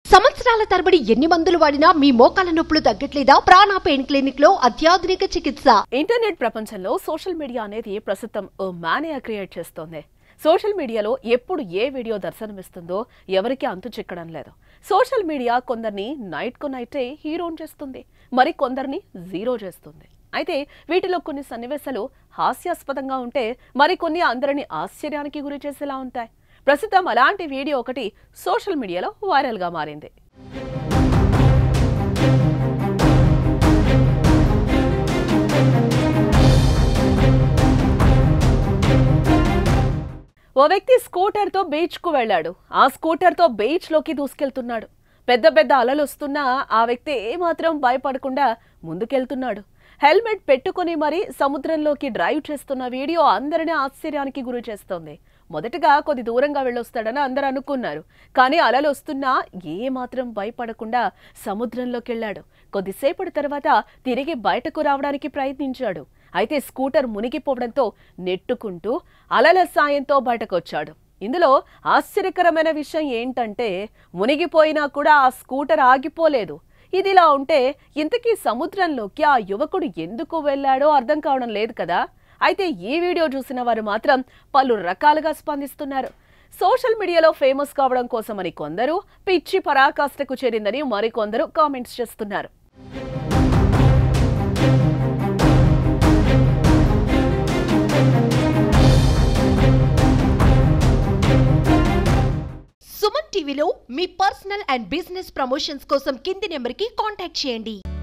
సంవత్సరాల తరబడి ఎన్ని మందులు వాడినా మీ మోకాల నొప్పులు తగ్గట్లేదా ప్రాణ పెయిన్ క్లినిక్ లో అత్యాధునిక చికిత్స ఇంటర్నెట్ ప్రపంచంలో సోషల్ మీడియా అనేది ప్రస్తుతం ఓ మానియా క్రియేట్ చేస్తోంది సోషల్ మీడియాలో ఎప్పుడు ఏ వీడియో దర్శనమిస్తుందో ఎవరికి అంతు చిక్కడం లేదు సోషల్ మీడియా కొందరిని నైట్ కు నైటే హీరోన్ చేస్తుంది మరి కొందరిని జీరో చేస్తుంది అయితే వీటిలో కొన్ని సన్నివేశాలు హాస్యాస్పదంగా ఉంటే మరికొన్ని అందరిని ఆశ్చర్యానికి గురి చేసేలా ఉంటాయి ప్రస్తుతం అలాంటి వీడియో ఒకటి సోషల్ మీడియాలో వైరల్గా మారింది ఓ వ్యక్తి స్కూటర్ తో బీచ్ కు వెళ్ళాడు ఆ స్కూటర్ తో బీచ్ లోకి దూసుకెళ్తున్నాడు పెద్ద పెద్ద అలలు వస్తున్నా ఆ వ్యక్తి ఏమాత్రం భయపడకుండా ముందుకెళ్తున్నాడు హెల్మెట్ పెట్టుకుని మరి సముద్రంలోకి డ్రైవ్ చేస్తున్న వీడియో అందరినీ ఆశ్చర్యానికి గురి చేస్తోంది మొదటగా కొద్ది దూరంగా వెళ్ళొస్తాడని అందరూ అనుకున్నారు కానీ అలలు వస్తున్నా ఏమాత్రం భయపడకుండా సముద్రంలోకి వెళ్ళాడు కొద్దిసేపటి తర్వాత తిరిగి బయటకు రావడానికి ప్రయత్నించాడు అయితే స్కూటర్ మునిగిపోవడంతో నెట్టుకుంటూ అలల సాయంతో బయటకొచ్చాడు ఇందులో ఆశ్చర్యకరమైన విషయం ఏంటంటే మునిగిపోయినా కూడా ఆ స్కూటర్ ఆగిపోలేదు ఇదిలా ఉంటే ఇంతకీ సముద్రంలోకి ఆ యువకుడు ఎందుకు వెళ్ళాడో అర్థం కావడం లేదు కదా అయితే ఈ వీడియో చూసిన వారు మాత్రం పలు రకాలుగా స్పందిస్తున్నారు సోషల్ మీడియాలో ఫేమస్ కావడం కోసమని కొందరు పిచ్చి పరాకాష్ఠకు చేరిందని మరికొందరు కామెంట్స్ చేస్తున్నారు సుమన్ టీవీలో మీ పర్సనల్ అండ్ బిజినెస్ ప్రమోషన్స్ కోసం కింది నెంబర్ కి కాంటాక్ట్ చేయండి